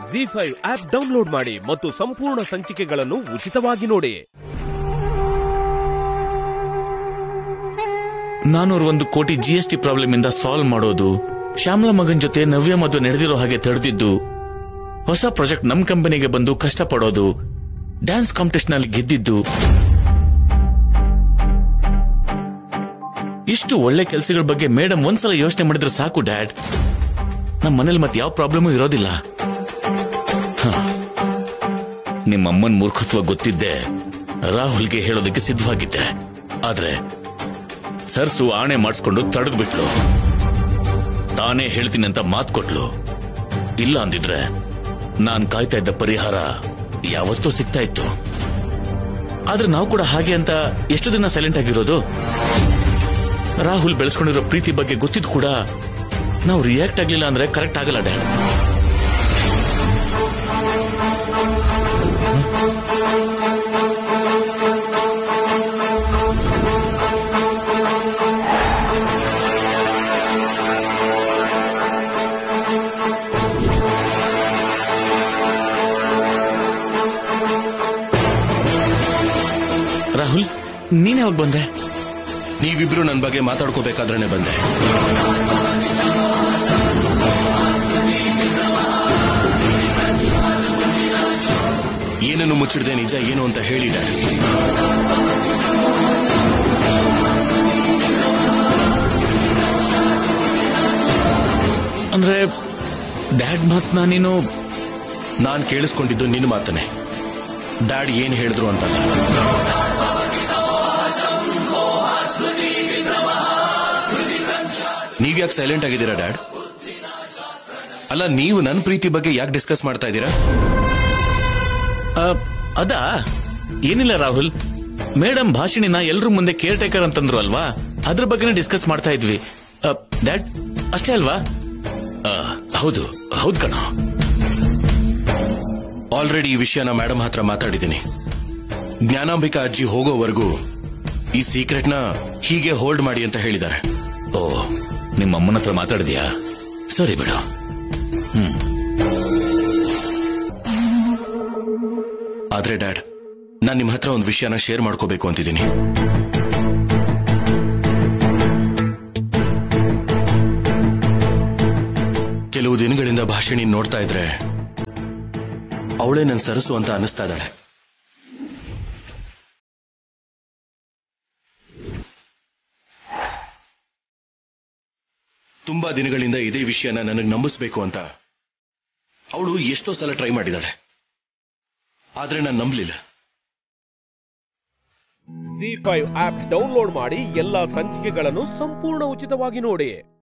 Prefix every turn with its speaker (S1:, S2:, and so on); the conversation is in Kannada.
S1: ಜಿ ಫೈವ್ ಆಪ್ ಡೌನ್ಲೋಡ್ ಮಾಡಿ ಮತ್ತು ಸಂಪೂರ್ಣ ಸಂಚಿಕೆಗಳನ್ನು ಉಚಿತವಾಗಿ ನೋಡಿ
S2: ನಾನೂರ ಒಂದು ಕೋಟಿ ಜಿ ಎಸ್ ಟಿ ಪ್ರಾಬ್ಲಮ್ ಇಂದ ಸಾಲ್ವ್ ಮಾಡೋದು ಶ್ಯಾಮ್ಲಾ ಮಗನ್ ಜೊತೆ ನವ್ಯ ಮದುವೆ ನಡೆದಿರೋ ಹಾಗೆ ತಡೆದಿದ್ದು ಹೊಸ ಪ್ರಾಜೆಕ್ಟ್ ನಮ್ ಕಂಪನಿಗೆ ಬಂದು ಕಷ್ಟಪಡೋದು ಡ್ಯಾನ್ಸ್ ಕಾಂಪಿಟೇಷನ್ ಅಲ್ಲಿ ಗೆದ್ದಿದ್ದು ಇಷ್ಟು ಒಳ್ಳೆ ಕೆಲಸಗಳ ಬಗ್ಗೆ ಮೇಡಮ್ ಒಂದ್ಸಲ ಯೋಚನೆ ಮಾಡಿದ್ರೆ ಸಾಕು ಡ್ಯಾಡ್ ನಮ್ಮ ಮನೇಲಿ ಮತ್ತೆ ಯಾವ ಪ್ರಾಬ್ಲಮೂ ಇರೋದಿಲ್ಲ ಹ. ನಿಮ್ಮ ಅಮ್ಮನ್ ಮೂರ್ಖತ್ವ ಗೊತ್ತಿದ್ದೆ ರಾಹುಲ್ಗೆ ಹೇಳೋದಕ್ಕೆ ಸಿದ್ಧವಾಗಿದ್ದೆ ಆದ್ರೆ ಸರ್ಸು ಆಣೆ ಮಾಡಿಸ್ಕೊಂಡು ತಡೆದು ಬಿಟ್ಲು ತಾನೇ ಹೇಳ್ತೀನಿ ಅಂತ ಮಾತು ಕೊಟ್ಲು ಇಲ್ಲ ಅಂದಿದ್ರೆ ನಾನ್ ಕಾಯ್ತಾ ಇದ್ದ ಪರಿಹಾರ ಯಾವತ್ತೂ ಸಿಗ್ತಾ ಇತ್ತು ಆದ್ರೆ ನಾವು ಕೂಡ ಹಾಗೆ ಅಂತ ಎಷ್ಟು ದಿನ ಸೈಲೆಂಟ್ ಆಗಿರೋದು ರಾಹುಲ್ ಬೆಳೆಸ್ಕೊಂಡಿರೋ ಪ್ರೀತಿ ಬಗ್ಗೆ ಗೊತ್ತಿದ್ ಕೂಡ ನಾವು ರಿಯಾಕ್ಟ್ ಆಗ್ಲಿಲ್ಲ ಅಂದ್ರೆ ಕರೆಕ್ಟ್ ಆಗಲ್ಲ ಡ್ಯಾಡ್ ರಾಹುಲ್ ನೀನ್ ಯಾವಾಗ ಬಂದೆ
S3: ನೀವಿಬ್ರು ನನ್ನ ಬಗ್ಗೆ ಮಾತಾಡ್ಕೋಬೇಕಾದ್ರೆ ಬಂದೆ ಏನನ್ನು ಮುಚ್ಚಿಡ್ದೆ ನಿಜ ಏನು ಅಂತ ಹೇಳಿ ಡ್ಯಾಡ್
S2: ಅಂದ್ರೆ ಡ್ಯಾಡ್ ಮಾತ್ನ ನೀನು
S3: ನಾನ್ ಕೇಳಿಸ್ಕೊಂಡಿದ್ದು ನಿನ್ನ ಮಾತನೆ ಡ್ಯಾಡ್ ಏನ್ ಹೇಳಿದ್ರು ಅಂತಲ್ಲ ನೀವ್ಯಾಕೆ ಸೈಲೆಂಟ್ ಆಗಿದ್ದೀರಾ ಡ್ಯಾಡ್ ಅಲ್ಲ ನೀವು ನನ್ನ ಪ್ರೀತಿ ಬಗ್ಗೆ ಯಾಕೆ ಡಿಸ್ಕಸ್ ಮಾಡ್ತಾ ಇದ್ದೀರಾ
S2: ಆ, ಅದಾ ಏನಿಲ್ಲ ರಾಹುಲ್ ಮೇಡಮ್ ಭಾಷಣಿನ ಎಲ್ರ ಮುಂದೆ ಕೇರ್ ಟೇಕರ್ ಅಂತಂದ್ರು ಅಲ್ವಾ ಅದ್ರ ಬಗ್ಗೆನೇ ಡಿಸ್ಕಸ್ ಮಾಡ್ತಾ ಇದ್ವಿ ಆ, ಡ್ಯಾಡ್ ಅಷ್ಟೇ ಅಲ್ವಾ ಆ, ಹೌದು ಹೌದು ಕಣೋ
S3: ಆಲ್ರೆಡಿ ಈ ವಿಷಯನ ಮೇಡಮ್ ಹತ್ರ ಮಾತಾಡಿದ್ದೀನಿ ಜ್ಞಾನಾಂಬಿಕಾ ಅಜ್ಜಿ ಹೋಗೋವರೆಗೂ ಈ ಸೀಕ್ರೆಟ್ನ ಹೀಗೆ ಹೋಲ್ಡ್ ಮಾಡಿ ಅಂತ ಹೇಳಿದ್ದಾರೆ
S2: ಓ ನಿಮ್ಮ ಅಮ್ಮನ ಹತ್ರ ಮಾತಾಡಿದ್ಯಾ ಸರಿ ಬಿಡು
S3: ಆದ್ರೆ ಡ್ಯಾಡ್ ನಾನು ನಿಮ್ಮ ಹತ್ರ ಒಂದು ವಿಷಯನ ಶೇರ್ ಮಾಡ್ಕೋಬೇಕು ಅಂತಿದ್ದೀನಿ ಕೆಲವು ದಿನಗಳಿಂದ ಭಾಷಣಿ ನೋಡ್ತಾ ಇದ್ರೆ ಅವಳೇ ನನ್ನ ಸರಸು ಅಂತ ಅನಿಸ್ತಾ ಇದ್ದಾಳೆ ತುಂಬಾ ದಿನಗಳಿಂದ ಇದೇ ವಿಷಯನ ನನಗೆ ನಂಬಿಸ್ಬೇಕು ಅಂತ ಅವಳು ಎಷ್ಟೋ ಸಲ ಟ್ರೈ ಮಾಡಿದಾಳೆ ಆದ್ರೆ ನಾನು ನಂಬಲಿಲ್ಲ
S1: ಜಿ ಫೈವ್ ಆಪ್ ಡೌನ್ಲೋಡ್ ಮಾಡಿ ಎಲ್ಲಾ ಸಂಚಿಕೆಗಳನ್ನು ಸಂಪೂರ್ಣ ಉಚಿತವಾಗಿ ನೋಡಿ